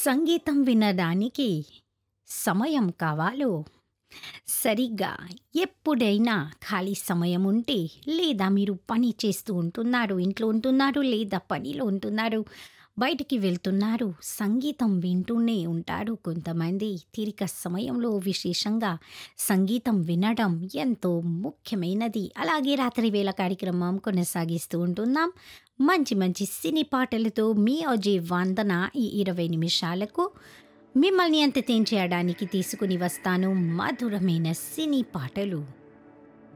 సంగీతం వినడానికి సమయం కావాలో, సరిగ్గా ఎప్పుడైనా ఖాళీ సమయం ఉంటే, లేదా మీరు పని చేస్తూ ఉంటున్నారు, ఇంట్లో ఉంటున్నారు, లేదా పనిలో ఉంటున్నారు, బయటికి వెళ్తున్నారు, సంగీతం వింటూనే ఉంటారు కొంతమంది. తీరిక సమయంలో విశేషంగా సంగీతం వినడం ఎంతో ముఖ్యమైనది. అలాగే రాత్రి వేళ కార్యక్రమం కొనసాగిస్తూ ఉంటున్నాం. మంచి మంచి సినీ పాటలతో మీ అజే వందన ఈ 20 నిమిషాలకు మిమ్మల్ని ఎంటర్‌టైన్ చేయడానికి తీసుకొని వస్తాను మధురమైన సినీ పాటలు.